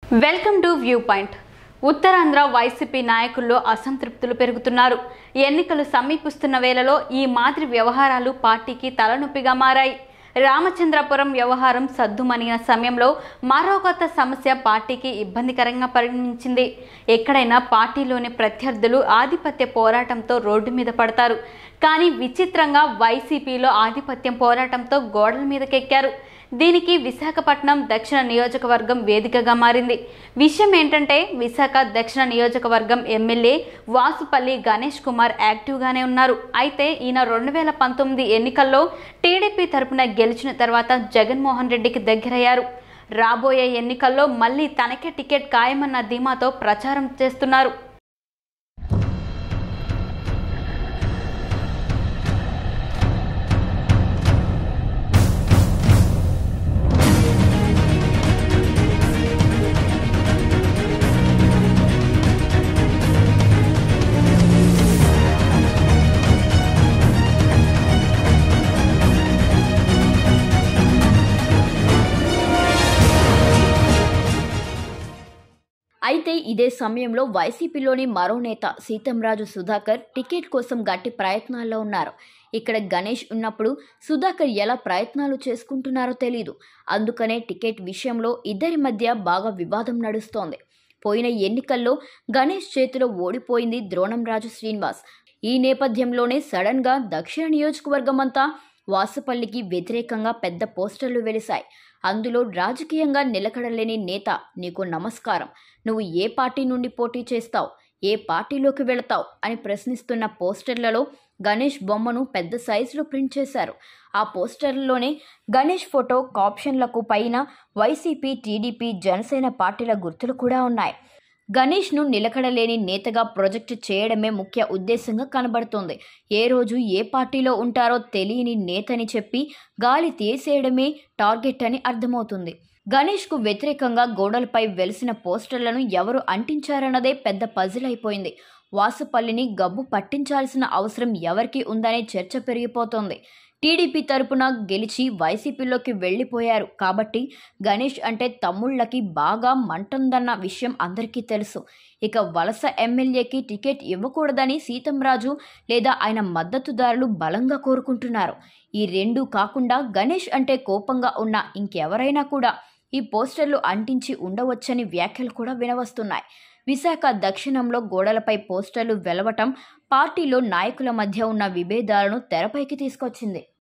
welcome to view point Uttarandhra YCP నాయకుల్లో అసంతృప్తులు పెరుగుతున్నారు ఎన్నికలు సమీపిస్తున్న వేళలో ఈ మాదిరి వ్యవహారాలు పార్టీకి తలనొప్పిగా మారాయి రామచంద్రపురం వ్యవహారం సద్దుమణిగిన సమయంలో మరో కొత్త సమస్య పార్టీకి ఇబ్బందికరంగా పరిణమించింది ఎక్కడైనా పార్టీలోని ప్రత్యర్థులు ఆధిపత్య పోరాటంతో రోడ్డు మీద పడతారు కానీ విచిత్రంగా వైసీపీలో ఆధిపత్యం పోరాటంతో గోడల మీదకెక్కారు దీనికి విశాఖపట్నం దక్షిణ నియోజకవర్గం వేదికగా మారింది విషయం ఏంటంటే విశాఖ దక్షిణ నియోజకవర్గం ఎమ్మెల్యే వాసుపల్లి గణేష్ కుమార్ యాక్టివ్గానే ఉన్నారు అయితే ఈయన రెండు వేల పంతొమ్మిది ఎన్నికల్లో టీడీపీ తరపున గెలిచిన తర్వాత జగన్మోహన్ రెడ్డికి దగ్గరయ్యారు రాబోయే ఎన్నికల్లో మళ్ళీ తనకే టికెట్ ఖాయమన్న ధీమాతో ప్రచారం చేస్తున్నారు అయితే ఇదే సమయంలో వైసీపీలోని మరో నేత సీతంరాజు సుధాకర్ టికెట్ కోసం గట్టి ప్రయత్నాల్లో ఉన్నారు ఇక్కడ గణేష్ ఉన్నప్పుడు సుధాకర్ ఎలా ప్రయత్నాలు చేసుకుంటున్నారో తెలీదు అందుకనే టికెట్ విషయంలో ఇద్దరి మధ్య బాగా వివాదం నడుస్తోంది పోయిన ఎన్నికల్లో గణేష్ చేతిలో ఓడిపోయింది ద్రోణంరాజు శ్రీనివాస్ ఈ నేపథ్యంలోనే సడన్గా దక్షిణ నియోజకవర్గం అంతా వాసుపల్లికి వ్యతిరేకంగా పెద్ద పోస్టర్లు వెలిశాయి అందులో రాజకీయంగా నిలకడలేని నేత నీకు నమస్కారం నువ్వు ఏ పార్టీ నుండి పోటీ చేస్తావు ఏ పార్టీలోకి వెళతావు అని ప్రశ్నిస్తున్న పోస్టర్లలో గణేష్ బొమ్మను పెద్ద సైజులో ప్రింట్ చేశారు ఆ పోస్టర్లలోనే గణేష్ ఫోటో కాప్షన్లకు పైన వైసీపీ టీడీపీ జనసేన పార్టీల గుర్తులు కూడా ఉన్నాయి గణేష్ను నిలకడలేని నేతగా ప్రొజెక్ట్ చేయడమే ముఖ్య ఉద్దేశంగా కనబడుతోంది ఏ రోజు ఏ పార్టీలో ఉంటారో తెలియని నేతని చెప్పి గాలి తీసేయడమే టార్గెట్ అని అర్థమవుతుంది గణేష్కు వ్యతిరేకంగా గోడలపై వెలిసిన పోస్టర్లను ఎవరు అంటించారన్నదే పెద్ద పజిల్ అయిపోయింది వాసుపల్లిని గబ్బు పట్టించాల్సిన అవసరం ఎవరికి ఉందనే చర్చ పెరిగిపోతోంది టీడీపీ తరపున గెలిచి వైసీపీలోకి వెళ్ళిపోయారు కాబట్టి గణేష్ అంటే తమ్ముళ్ళకి బాగా మంటుందన్న విషయం అందరికీ తెలుసు ఇక వలస ఎమ్మెల్యేకి టికెట్ ఇవ్వకూడదని సీతంరాజు లేదా ఆయన మద్దతుదారులు బలంగా కోరుకుంటున్నారు ఈ రెండు కాకుండా గణేష్ అంటే కోపంగా ఉన్న ఇంకెవరైనా కూడా ఈ పోస్టర్లు అంటించి ఉండవచ్చని వ్యాఖ్యలు కూడా వినవస్తున్నాయి విశాఖ దక్షిణంలో గోడలపై పోస్టర్లు వెలవటం పార్టీలో నాయకుల మధ్య ఉన్న విభేదాలను తెరపైకి తీసుకొచ్చింది